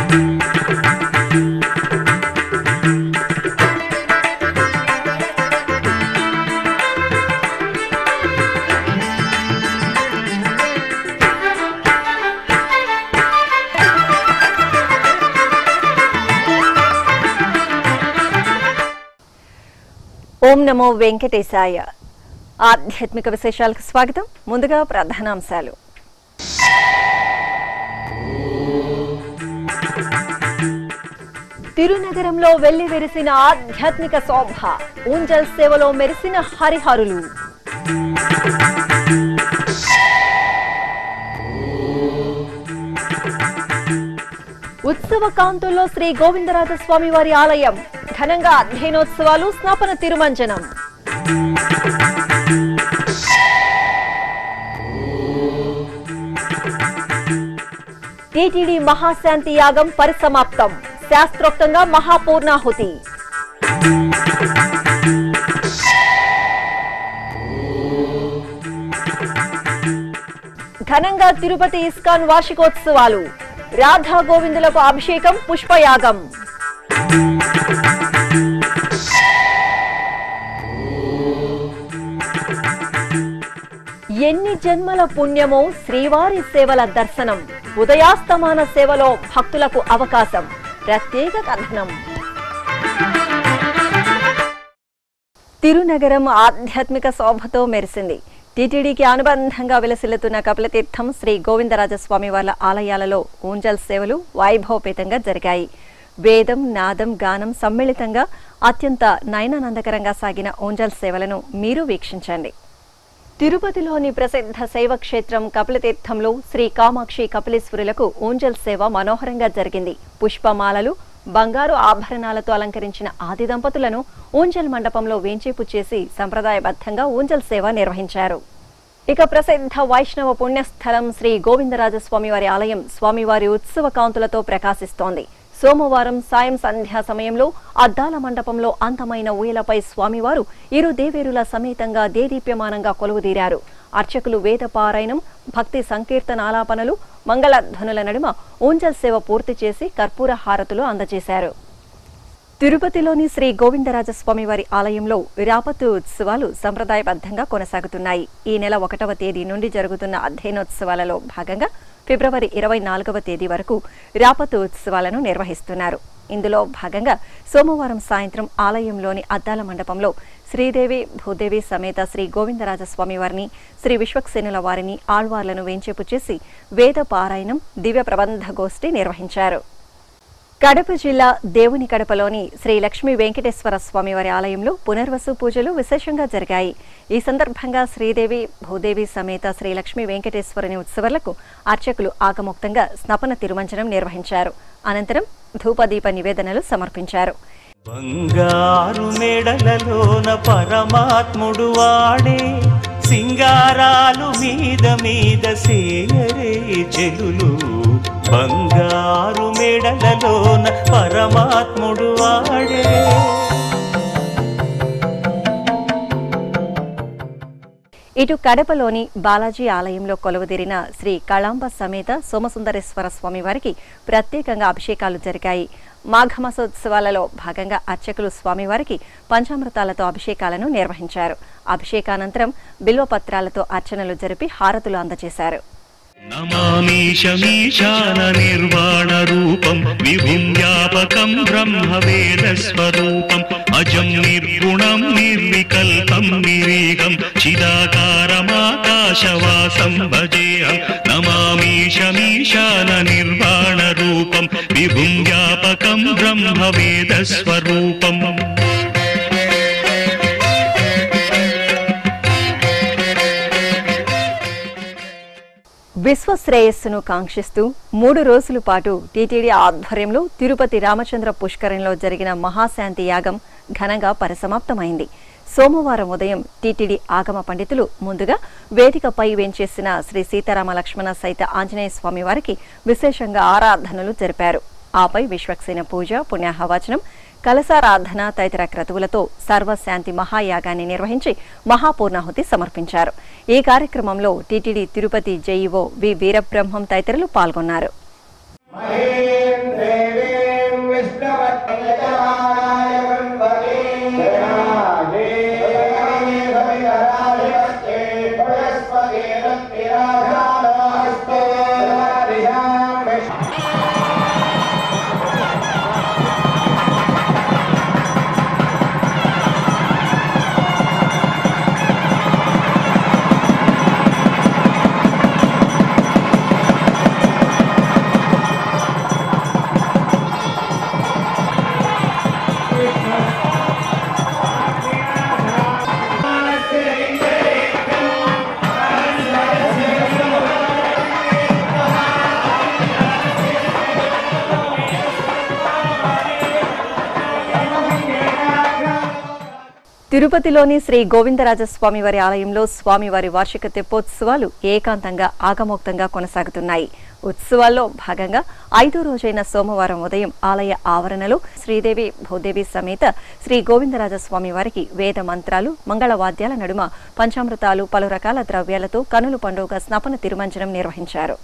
ఓం నమో వెంకటేశాయ ఆధ్యాత్మిక విశేషాలకు స్వాగతం ముందుగా ప్రధానాంశాలు తిరునగరంలో వెళ్లి వెరిసిన ఆధ్యాత్మిక శోభ ఊంజల్ సేవలో మెరిసిన హరిహరులు ఉత్సవ కాంతుల్లో శ్రీ గోవిందరాజ స్వామి వారి ఆలయం ఘనంగా అధ్యయనోత్సవాలు స్నాపన తిరుమంజనం టీటీడీ మహాశాంతి యాగం పరిసమాప్తం శాస్త్రోక్తంగా మహాపూర్ణాహుతి ఘనంగా తిరుపతి ఇస్కాన్ వార్షికోత్సవాలు రాధా గోవిందులకు అభిషేకం పుష్పయాగం ఎన్ని జన్మల పుణ్యమో శ్రీవారి సేవల దర్శనం ఉదయాస్తమాన సేవలో భక్తులకు అవకాశం ప్రత్యేక కథనం తిరునగరం ఆధ్యాత్మిక శోభతో మెరిసింది టీటీడీకి అనుబంధంగా విలసిల్లుతున్న కపిలతీర్థం శ్రీ గోవిందరాజస్వామి వార్ల ఆలయాలలో ఊంజల్ సేవలు వైభవపేతంగా జరిగాయి వేదం నాదం గానం సమ్మిళితంగా అత్యంత నయనానందకరంగా సాగిన ఊంజల్ సేవలను మీరు వీక్షించండి తిరుపతిలోని ప్రసిద్ధ శైవ క్షేత్రం కపిలతీర్థంలో శ్రీ కామాక్షి కపిలేశ్వరులకు ఊంజల్ సేవ మనోహరంగా జరిగింది పుష్పమాలలు బంగారు ఆభరణాలతో అలంకరించిన ఆది దంపతులను ఊంజల్ మండపంలో వేంచేపు చేసి సంప్రదాయబద్ధంగా ఊంజల్ సేవ నిర్వహించారు ఇక ప్రసిద్ధ వైష్ణవ పుణ్యస్థలం శ్రీ గోవిందరాజస్వామి వారి ఆలయం స్వామివారి ఉత్సవ కాంతులతో ప్రకాశిస్తోంది సోమవారం సాయం సంధ్యా సమయంలో అద్దాల మండపంలో అంతమైన ఊయలపై స్వామివారు ఇరు దేవేరుల సమేతంగా దేదీప్యమానంగా కొలువుదీరారు అర్చకులు వేద పారాయణం భక్తి సంకీర్తనాలాపనలు మంగళధ్వనుల నడుమ ఊంజల్ సేవ పూర్తి చేసి కర్పూర హారతులు అందజేశారు తిరుపతిలోని శ్రీ గోవిందరాజస్వామి వారి ఆలయంలో రాపతు ఉత్సవాలు సంప్రదాయబద్ధంగా కొనసాగుతున్నాయి ఈ నెల ఒకటవ తేదీ నుండి జరుగుతున్న అధ్యయనోత్సవాలలో భాగంగా ఫిబ్రవరి ఇరవై నాలుగవ తేదీ వరకు రాపతు ఉత్సవాలను నిర్వహిస్తున్నారు ఇందులో భాగంగా సోమవారం సాయంత్రం ఆలయంలోని అద్దాల మండపంలో శ్రీదేవి భూదేవి సమేత శ్రీ గోవిందరాజస్వామి వారిని శ్రీ విశ్వక్సేనుల వారిని ఆళ్వార్లను వేంచేపు చేసి వేద పారాయణం దివ్య ప్రబంధ గోష్ఠి నిర్వహించారు కడప జిల్లా దేవుని కడపలోని శ్రీ లక్ష్మీ వెంకటేశ్వర స్వామి వారి ఆలయంలో పునర్వసు పూజలు విశేషంగా జరిగాయి ఈ సందర్భంగా శ్రీదేవి భూదేవి సమేత శ్రీ లక్ష్మీ వెంకటేశ్వరుని ఉత్సవాలకు అర్చకులు ఆగముక్తంగా స్నపన తిరుమంజనం నిర్వహించారు అనంతరం ధూపదీప నివేదనలు సమర్పించారు బంగారు మెడలలోన పరమాత్ముడు వాడే సింగారాలు మీద మీద సేయరే చెలులు బంగారు మెడలలోన పరమాత్ముడు వాడే ఇటు కడపలోని బాలాజీ ఆలయంలో కొలువుదీరిన శ్రీ కళాంబ సమేత సోమసుందరేశ్వర స్వామి వారికి ప్రత్యేకంగా అభిషేకాలు జరిగాయి మాఘమాసోత్సవాలలో భాగంగా అర్చకులు స్వామివారికి పంచామృతాలతో అభిషేకాలను నిర్వహించారు అభిషేకానంతరం బిల్వపత్రాలతో అర్చనలు జరిపి హారతులు అందజేశారు నమామీశమీశాన నిర్వాణ రూపం విభుం వ్యాపకం బ్రహ్మ వేద స్వరూపం అజం నిర్గుణం నిర్వికల్పం నిరీగం చిదాకారమాకాశవాసం భజేహం నమామీశమీశాన నిర్వాణ రూపం విభుం వ్యాపకం బ్రహ్మ వేద స్వరూపం విశ్వ శ్రేయస్సును కాంక్షిస్తూ మూడు రోజుల పాటు టీటీడీ ఆధ్వర్యంలో తిరుపతి రామచంద్ర పుష్కరంలో జరిగిన మహాశాంతి యాగం ఘనంగా పరిసమాప్తమైంది సోమవారం ఉదయం టీటీడీ ఆగమ పండితులు ముందుగా వేదికపై వేంచేసిన శ్రీ సీతారామ లక్ష్మణ సైత ఆంజనేయ స్వామి వారికి విశేషంగా ఆరాధనలు జరిపారు ఆపై విశ్వక్సేన పూజ పుణ్యాహవచనం కలసారాధన తదితర క్రతువులతో సర్వశాంతి మహాయాగాన్ని నిర్వహించి మహాపూర్ణాహుతి సమర్పించారు ఈ కార్యక్రమంలో TTD Tirupati JEO V Veerabrahmam తదితరులు పాల్గొన్నారు మహేంద్రేణ తిరుపతిలోని శ్రీ గోవిందరాజస్వామి వారి ఆలయంలో స్వామివారి వార్షిక తెప్పోత్సవాలు ఏకాంతంగా ఆగమోక్తంగా కొనసాగుతున్నాయి ఉత్సవాల్లో భాగంగా ఐదో రోజైన సోమవారం ఉదయం ఆలయ ఆవరణలో శ్రీదేవి భూదేవి సమేత శ్రీ గోవిందరాజస్వామి వారికి వేద మంత్రాలు మంగళవాద్యాల నడుమ పంచామృతాలు పలు రకాల ద్రవ్యాలతో కనుల పండుగ స్నపన తిరుమంజనం నిర్వహించారు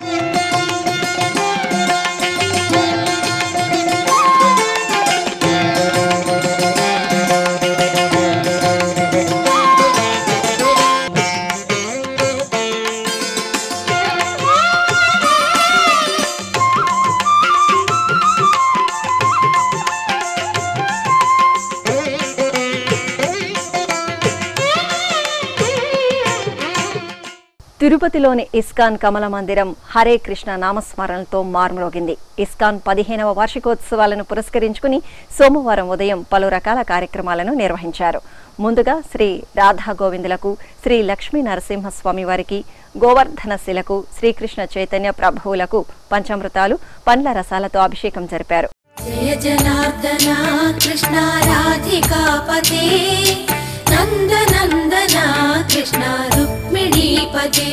తిరుపతిలోని ఇస్కాన్ కమల మందిరం హరే కృష్ణ నామస్మరణలతో మార్మరోగింది ఇస్కాన్ పదిహేనవ వార్షికోత్సవాలను పురస్కరించుకుని సోమవారం ఉదయం పలు రకాల కార్యక్రమాలను నిర్వహించారు ముందుగా శ్రీ రాధా గోవిందులకు శ్రీ లక్ష్మీ నరసింహస్వామి వారికి గోవర్ధన శిలకు శ్రీకృష్ణ చైతన్య ప్రభువులకు పంచామృతాలు పండ్ల రసాలతో అభిషేకం జరిపారు జయ జనార్దన కృష్ణ రాధికాపతే నంద నందన కృష్ణ రుక్మిణీపతే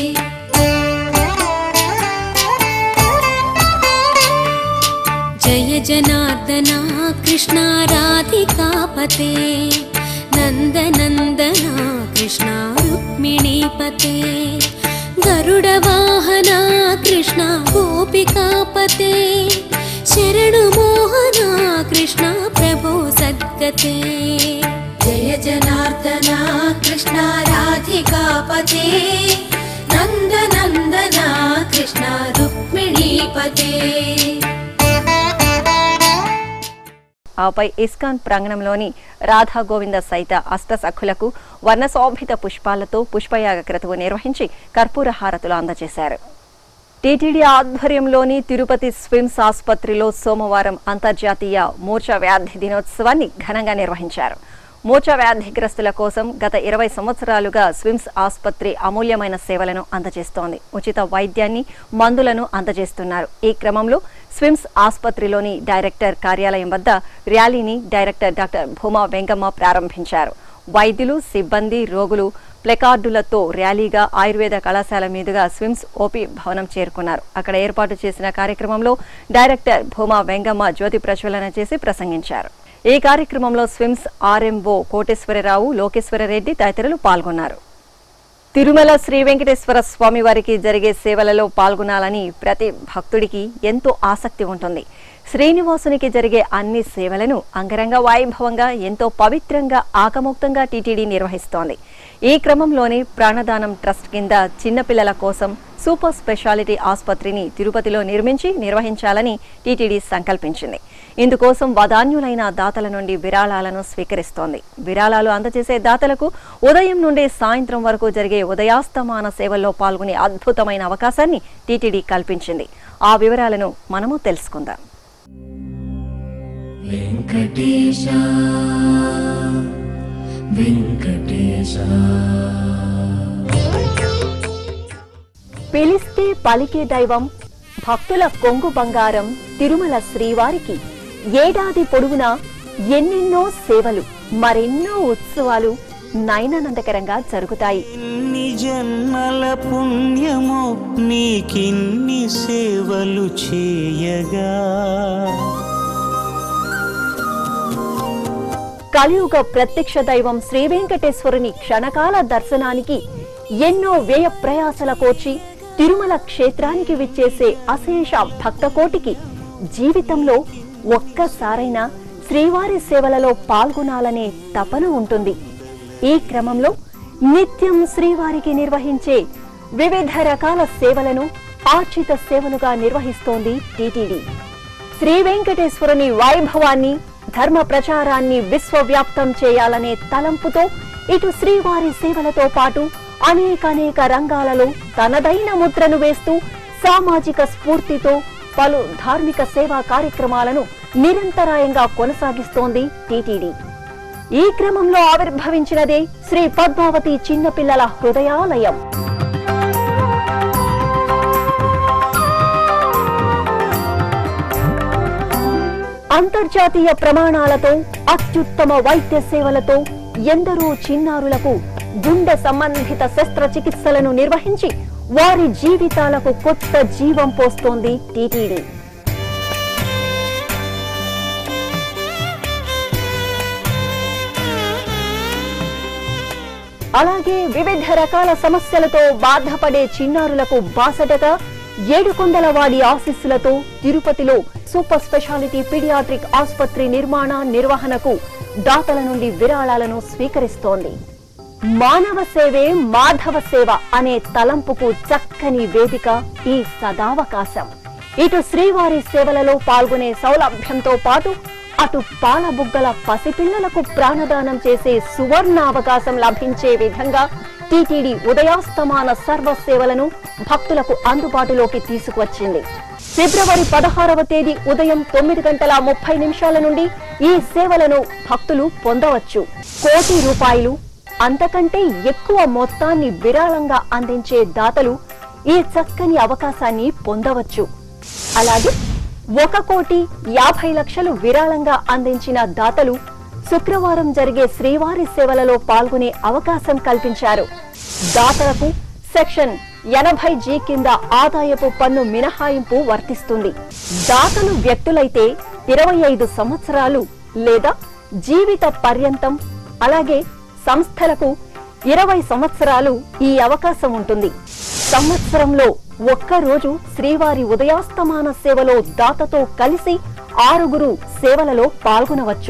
జయ జనార్దన కృష్ణ రాధికాపతే నంద నందన కృష్ణ రుక్మిణీపతే గరుడ వాహన కృష్ణ గోపికాపతే శరణు మోహన కృష్ణ ప్రభో సద్గతే జయ జనార్దన కృష్ణ రాధికాపతే నంద నందన కృష్ణ రుక్మిణీపతే ఆపై ఇస్కాన్ ప్రాంగణంలోని రాధా గోవింద సైత అష్టసఖులకు వర్ణశోభిత పుష్పాలతో పుష్పయాగ క్రతువు నిర్వహించి కర్పూర హారతులు అందజేశారు టీటీడీ ఆధ్వర్యంలోని తిరుపతి స్విమ్స్ ఆసుపత్రిలో సోమవారం అంతర్జాతీయ మూర్ఛ వ్యాధి దినోత్సవాన్ని ఘనంగా నిర్వహించారు మూర్ఛ వ్యాధిగ్రస్తుల కోసం గత ఇరవై సంవత్సరాలుగా స్విమ్స్ ఆసుపత్రి అమూల్యమైన సేవలను అందజేస్తోంది ఉచిత వైద్యాన్ని మందులను అందజేస్తున్నారు ఈ క్రమంలో స్విమ్స్ ఆసుపత్రిలోని డైరెక్టర్ కార్యాలయం వద్ద ర్యాలీని డైరెక్టర్ డాక్టర్ భూమా వెంగమ్మ ప్రారంభించారు వైద్యులు సిబ్బంది రోగులు ప్లెకార్డులతో ర్యాలీగా ఆయుర్వేద కళాశాల మీదుగా స్విమ్స్ ఓపీ భవనం చేరుకున్నారు అక్కడ ఏర్పాటు చేసిన కార్యక్రమంలో డైరెక్టర్ భూమా వెంగమ్మ జ్యోతి ప్రజ్వలన చేసి ప్రసంగించారు ఈ కార్యక్రమంలో స్విమ్స్ ఆర్ఎంఓ కోటేశ్వరరావు లోకేశ్వరరెడ్డి తదితరులు పాల్గొన్నారు తిరుమల శ్రీ వెంకటేశ్వర స్వామి వారికి జరిగే సేవలలో పాల్గొనాలని ప్రతి భక్తుడికి ఎంతో ఆసక్తి ఉంటుంది శ్రీనివాసునికి జరిగే అన్ని సేవలను అంగరంగ వైభవంగా ఎంతో పవిత్రంగా ఆకముక్తంగా టీటీడీ నిర్వహిస్తోంది ఈ క్రమంలోనే ప్రాణదానం ట్రస్ట్ కింద చిన్నపిల్లల కోసం సూపర్ స్పెషాలిటీ ఆసుపత్రిని తిరుపతిలో నిర్మించి నిర్వహించాలని టీటీడీ సంకల్పించింది ఇందుకోసం వదాన్యులైన దాతల నుండి విరాళాలను స్వీకరిస్తోంది విరాళాలు అందజేసే దాతలకు ఉదయం నుండి సాయంత్రం వరకు జరిగే ఉదయాస్తమాన సేవల్లో పాల్గొనే అద్భుతమైన అవకాశాన్ని టీటీడీ కల్పించింది ఆ వివరాలను మనము తెలుసుకుందాం వెంకటేశ వెంకటేశ పిలిస్తే పలికే దైవం భక్తుల కొంగు బంగారం తిరుమల శ్రీవారికి ఏడాది పొడవునా ఎన్నెన్నో సేవలు మరెన్నో ఉత్సవాలు నయనానందకరంగా జరుగుతాయి ఎన్ని జన్మల పుణ్యము నీకిన్ని సేవలు చేయగా కలియుగ ప్రత్యక్ష దైవం శ్రీ వెంకటేశ్వరుని క్షణకాల దర్శనానికి ఎన్నో వ్యయ ప్రయాసల కోర్చి తిరుమల క్షేత్రానికి విచ్చేసే అశేష భక్తకోటికి జీవితంలో ఒక్కసారైనా శ్రీవారి సేవలలో పాల్గొనాలనే తపన ఉంటుంది ఈ క్రమంలో నిత్యం శ్రీవారికి నిర్వహించే వివిధ రకాల సేవలను ఆర్చిత సేవలుగా నిర్వహిస్తోంది టీటీడీ శ్రీ వెంకటేశ్వరుని వైభవాన్ని ధర్మ ప్రచారాన్ని విశ్వవ్యాప్తం చేయాలనే తలంపుతో ఇటు శ్రీవారి సేవలతో పాటు అనేకానేక రంగాలలో తనదైన ముద్రను వేస్తూ సామాజిక స్ఫూర్తితో పలు ధార్మిక సేవా కార్యక్రమాలను నిరంతరాయంగా కొనసాగిస్తోంది టీటీడీ ఈ క్రమంలో ఆవిర్భవించినదే శ్రీ పద్మావతి చిన్నపిల్లల హృదయాలయం అంతర్జాతీయ ప్రమాణాలతో అత్యుత్తమ వైద్య సేవలతో ఎందరో చిన్నారులకు గుండె సంబంధిత శస్త్రచికిత్సలను నిర్వహించి వారి జీవితాలకు కొత్త జీవం పోస్తోంది టీటీడీ అలాగే వివిధ రకాల సమస్యలతో బాధపడే చిన్నారులకు బాసటగా ఏడుకొండలవాడి ఆశీస్సులతో తిరుపతిలో సూపర్ స్పెషాలిటీ పీడియాట్రిక్ ఆసుపత్రి నిర్మాణ నిర్వహణకు దాతల నుండి విరాళాలను స్వీకరిస్తోంది మానవ సేవే మాధవ సేవ అనే తలంపుకు చక్కని వేదిక ఈ సదావకాశం ఇటు శ్రీవారి సేవలలో పాల్గొనే సౌలభ్యంతో పాటు అటు పాలబుగ్గల పసిపిల్లలకు ప్రాణదానం చేసే సువర్ణ అవకాశం లభించే విధంగా టీటీడీ ఉదయాస్తమాన సర్వ సేవలను భక్తులకు అందుబాటులోకి తీసుకువచ్చింది ఫిబ్రవరి పదహారవ తేదీ ఉదయం తొమ్మిది గంటల ముప్పై నిమిషాల నుండి ఈ సేవలను భక్తులు పొందవచ్చు కోటి రూపాయలు అంతకంటే ఎక్కువ మొత్తాన్ని విరాళంగా అందించే దాతలు ఈ చక్కని అవకాశాన్ని పొందవచ్చు అలాగే ఒక కోటి యాభై లక్షలు విరాళంగా అందించిన దాతలు శుక్రవారం జరిగే శ్రీవారి సేవలలో పాల్గొనే అవకాశం కల్పించారు దాతలకు సెక్షన్ ఎనభై జీ కింద ఆదాయపు పన్ను మినహాయింపు వర్తిస్తుంది దాతలు వ్యక్తులైతే ఇరవై ఐదు సంవత్సరాలు లేదా జీవిత పర్యంతం అలాగే సంస్థలకు ఇరవై సంవత్సరాలు ఈ అవకాశం ఉంటుంది సంవత్సరంలో ఒక్క రోజు శ్రీవారి ఉదయాస్తమాన సేవలో దాతతో కలిసి ఆరుగురు సేవలలో పాల్గొనవచ్చు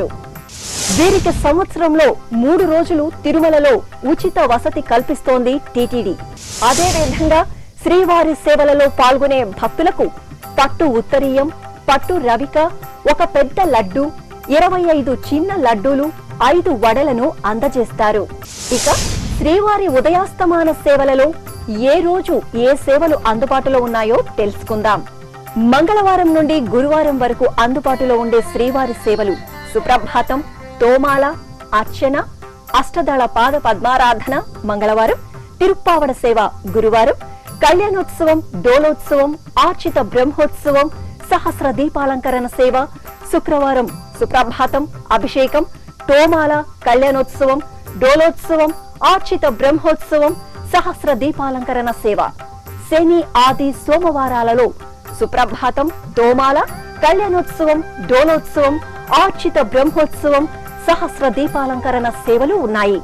వీరికి సంవత్సరంలో మూడు రోజులు తిరుమలలో ఉచిత వసతి కల్పిస్తోంది టీటీడీ అదే విధంగా శ్రీవారి సేవలలో పాల్గొనే భక్తులకు పట్టు ఉత్తరీయం పట్టు రవిక ఒక పెద్ద లడ్డు ఇరవై ఐదు చిన్న లడ్డూలు ఐదు వడలను అందజేస్తారు ఇక శ్రీవారి ఉదయాస్తమాన సేవలలో ఏ రోజు ఏ సేవలు అందుబాటులో ఉన్నాయో తెలుసుకుందాం మంగళవారం నుండి గురువారం వరకు అందుబాటులో ఉండే శ్రీవారి సేవలు సుప్రభాతం తోమాల అర్చన అష్టదళ పాద పద్మారాధన మంగళవారం తిరుప్పావడ సేవ గురువారం కళ్యాణోత్సవం డోలోత్సవం ఆర్చిత బ్రహ్మోత్సవం సహస్ర దీపాలంకరణ సేవ శుక్రవారం సుప్రభాతం అభిషేకం తోమాల కళ్యాణోత్సవం డోలోత్సవం ఆర్చిత బ్రహ్మోత్సవం సహస్ర దీపాలంకరణ సేవ శని ఆది సోమవారాలలో సుప్రభాతం తోమాల కళ్యాణోత్సవం డోలోత్సవం ఆర్చిత బ్రహ్మోత్సవం సహస్ర దీపాలంకరణ సేవలు ఉన్నాయి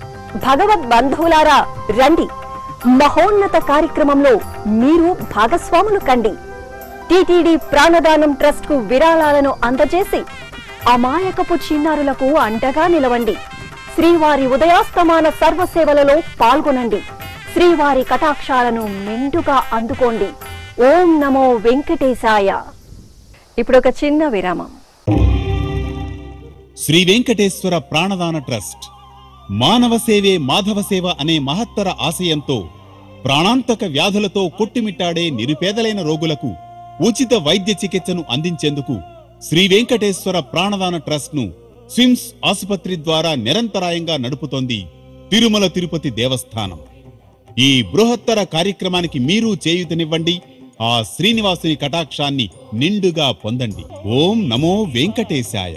భగవద్ బంధువులారా రండి మహోన్నత కార్యక్రమంలో మీరు భాగస్వాములు కండి టిటిడి ప్రాణదానం ట్రస్ట్ కు విరాళాలను అందజేసి అమాయకపు చిన్నారులకు అండగా నిలవండి శ్రీవారి ఉదయాస్తమాన సర్వసేవలలో పాల్గొనండి శ్రీవారి కటాక్షాలను మెండుగా అందుకోండి ఓం నమో వెంకటేశాయ ఇప్పుడు ఒక చిన్న విరామం శ్రీ వెంకటేశ్వర ప్రాణదాన ట్రస్ట్ మానవ సేవే మాధవ సేవ అనే మహత్తర ఆశయంతో ప్రాణాంతక వ్యాధులతో కొట్టుమిట్టాడే నిరుపేదలైన రోగులకు ఉచిత వైద్య చికిత్సను అందించేందుకు శ్రీ వెంకటేశ్వర ప్రాణదాన ట్రస్ట్ ను స్విమ్స్ ఆసుపత్రి ద్వారా నిరంతరాయంగా నడుపుతోంది తిరుమల తిరుపతి దేవస్థానం ఈ బృహత్తర కార్యక్రమానికి మీరు చేయూతనివ్వండి ఆ శ్రీనివాసుని కటాక్షాన్ని నిండుగా పొందండి ఓం నమో వెంకటేశాయ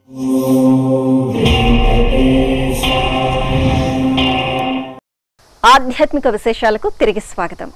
ఆధ్యాత్మిక విశేషాలకు తిరిగి స్వాగతం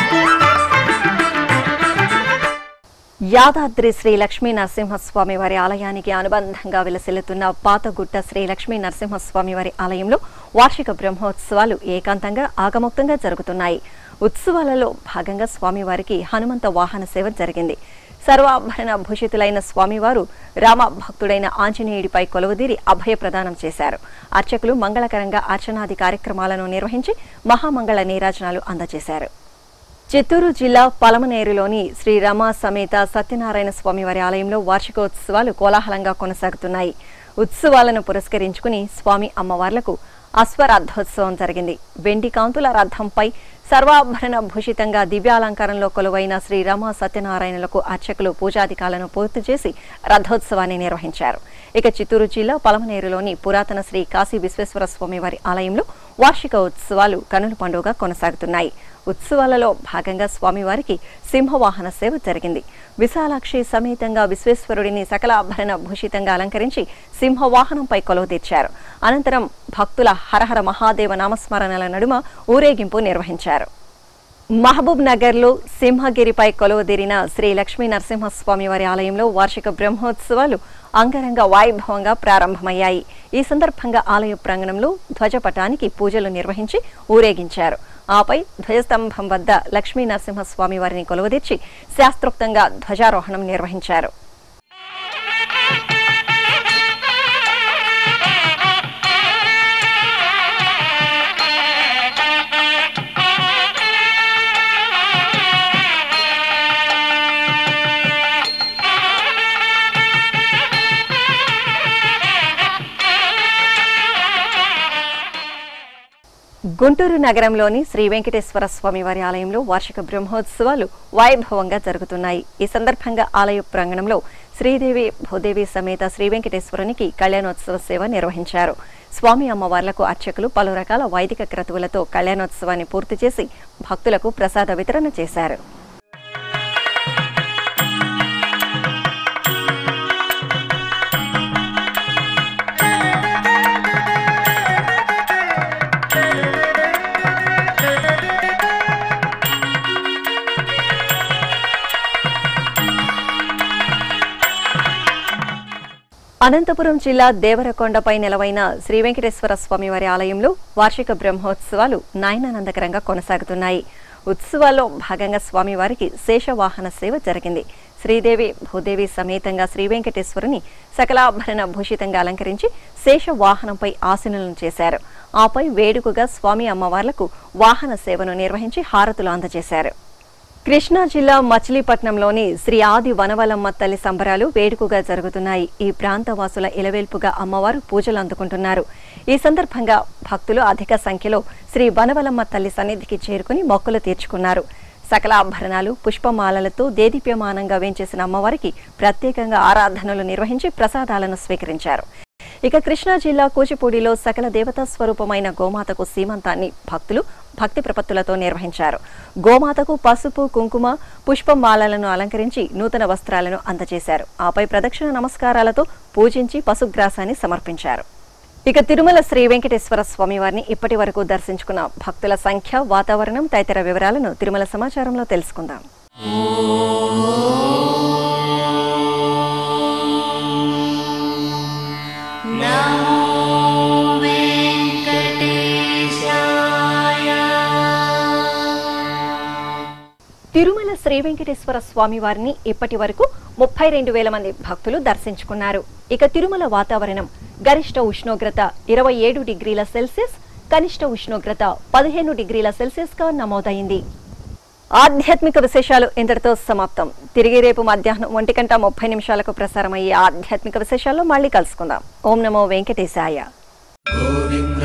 యాదాద్రి శ్రీ లక్ష్మీ నరసింహస్వామి వారి ఆలయానికి అనుబంధంగా విలసిల్లుతున్న పాతగుట్ట శ్రీ లక్ష్మీ నరసింహస్వామి వారి ఆలయంలో వార్షిక బ్రహ్మోత్సవాలు ఏకాంతంగా ఆగమోక్తంగా జరుగుతున్నాయి ఉత్సవాలలో భాగంగా స్వామివారికి హనుమంత వాహన సేవ జరిగింది సర్వాభరణ భూషితులైన స్వామివారు రామ భక్తుడైన ఆంజనేయుడిపై కొలువుదీరి అభయ ప్రదానం చేశారు అర్చకులు మంగళకరంగా అర్చనాది కార్యక్రమాలను నిర్వహించి మహామంగళ నీరాజనాలు అందజేశారు చిత్తూరు జిల్లా పలమనేరులోని శ్రీ రమా సమేత సత్యనారాయణ స్వామి వారి ఆలయంలో వార్షికోత్సవాలు కోలాహలంగా కొనసాగుతున్నాయి ఉత్సవాలను పురస్కరించుకుని స్వామి అమ్మవార్లకు అశ్వరథోత్సవం జరిగింది వెండి కాంతుల రథంపై సర్వాభరణ భూషితంగా దివ్యాలంకారంలో కొలువైన శ్రీ రమ సత్యనారాయణులకు అర్చకులు పూజాధికాలను పూర్తి చేసి రథోత్సవాన్ని నిర్వహించారు ఇక చిత్తూరు జిల్లా పలమనేరులోని పురాతన శ్రీ కాశీ విశ్వేశ్వర స్వామి వారి ఆలయంలో వార్షిక ఉత్సవాలు కనుల పండుగ కొనసాగుతున్నాయి ఉత్సవాలలో భాగంగా స్వామివారికి సింహవాహన సేవ జరిగింది విశాలాక్షి సమేతంగా విశ్వేశ్వరుడిని సకల ఆభరణ భూషితంగా అలంకరించి సింహవాహనంపై కొలువు తీర్చారు అనంతరం భక్తుల హరహర మహాదేవ నామస్మరణల నడుమ ఊరేగింపు నిర్వహించారు మహబూబ్ నగర్ లో సింహగిరిపై కొలువుదీరిన శ్రీ లక్ష్మీ నరసింహస్వామి వారి ఆలయంలో వార్షిక బ్రహ్మోత్సవాలు అంగరంగ వైభవంగా ప్రారంభమయ్యాయి ఈ సందర్భంగా ఆలయ ప్రాంగణంలో ధ్వజపటానికి పూజలు నిర్వహించి ఊరేగించారు ఆపై ధ్వజస్తంభం వద్ద లక్ష్మీ నరసింహస్వామి వారిని కొలువుదీర్చి శాస్త్రోక్తంగా ధ్వజారోహణం నిర్వహించారు గుంటూరు నగరంలోని శ్రీ వెంకటేశ్వర స్వామి వారి ఆలయంలో వార్షిక బ్రహ్మోత్సవాలు వైభవంగా జరుగుతున్నాయి ఈ సందర్భంగా ఆలయ ప్రాంగణంలో శ్రీదేవి భూదేవి సమేత శ్రీ వెంకటేశ్వరునికి కళ్యాణోత్సవ సేవ నిర్వహించారు స్వామి అమ్మవార్లకు అర్చకులు పలు రకాల వైదిక క్రతువులతో కళ్యాణోత్సవాన్ని పూర్తి చేసి భక్తులకు ప్రసాద వితరణ చేశారు అనంతపురం జిల్లా దేవరకొండపై నెలవైన శ్రీ వెంకటేశ్వర స్వామివారి ఆలయంలో వార్షిక బ్రహ్మోత్సవాలు నయనానందకరంగా కొనసాగుతున్నాయి ఉత్సవాల్లో భాగంగా స్వామివారికి శేషవాహన సేవ జరిగింది శ్రీదేవి భూదేవి సమేతంగా శ్రీ వెంకటేశ్వరుని సకలాభరణ భూషితంగా అలంకరించి శేష వాహనంపై ఆసీనులను చేశారు ఆపై వేడుకగా స్వామి అమ్మవార్లకు వాహన సేవను నిర్వహించి హారతులు అందజేశారు కృష్ణా జిల్లా మచిలీపట్నంలోని శ్రీ ఆది వనవలమ్మ తల్లి సంబరాలు వేడుకగా జరుగుతున్నాయి ఈ ప్రాంత వాసుల ఇలవేల్పుగా అమ్మవారు పూజలు అందుకుంటున్నారు ఈ సందర్భంగా భక్తులు అధిక సంఖ్యలో శ్రీ వనవలమ్మ తల్లి సన్నిధికి చేరుకుని మొక్కులు తీర్చుకున్నారు సకల ఆభరణాలు పుష్పమాలలతో దేదీప్యమానంగా వేంచేసిన అమ్మవారికి ప్రత్యేకంగా ఆరాధనలు నిర్వహించి ప్రసాదాలను స్వీకరించారు ఇక కృష్ణా జిల్లా కూచిపూడిలో సకల దేవతా స్వరూపమైన గోమాతకు సీమంతాన్ని భక్తులు భక్తి ప్రపత్తులతో నిర్వహించారు గోమాతకు పసుపు కుంకుమ పుష్పమాలలను అలంకరించి నూతన వస్త్రాలను అందజేశారు ఆపై ప్రదక్షిణ నమస్కారాలతో పూజించి పశుగ్రాసాన్ని సమర్పించారు ఇక తిరుమల శ్రీ వెంకటేశ్వర స్వామి వారిని ఇప్పటి వరకు దర్శించుకున్న భక్తుల సంఖ్య వాతావరణం తదితర వివరాలను తిరుమల సమాచారంలో తెలుసుకుందాం తిరుమల శ్రీ వెంకటేశ్వర స్వామి వారిని ఇప్పటి వరకు ముప్పై రెండు వేల మంది భక్తులు దర్శించుకున్నారు ఇక తిరుమల వాతావరణం గరిష్ట ఉష్ణోగ్రత ఇరవై ఏడు డిగ్రీల సెల్సియస్ కనిష్ట ఉష్ణోగ్రత పదిహేను డిగ్రీల సెల్సియస్ గా నమోదైంది ఆధ్యాత్మిక విశేషాలు ఇంతటితో సమాప్తం తిరిగి రేపు మధ్యాహ్నం ఒంటి గంట ముప్పై నిమిషాలకు ప్రసారమయ్యే ఆధ్యాత్మిక విశేషాల్లో మళ్ళీ కలుసుకుందాం ఓం నమో వెంకటేశాయ గోవింద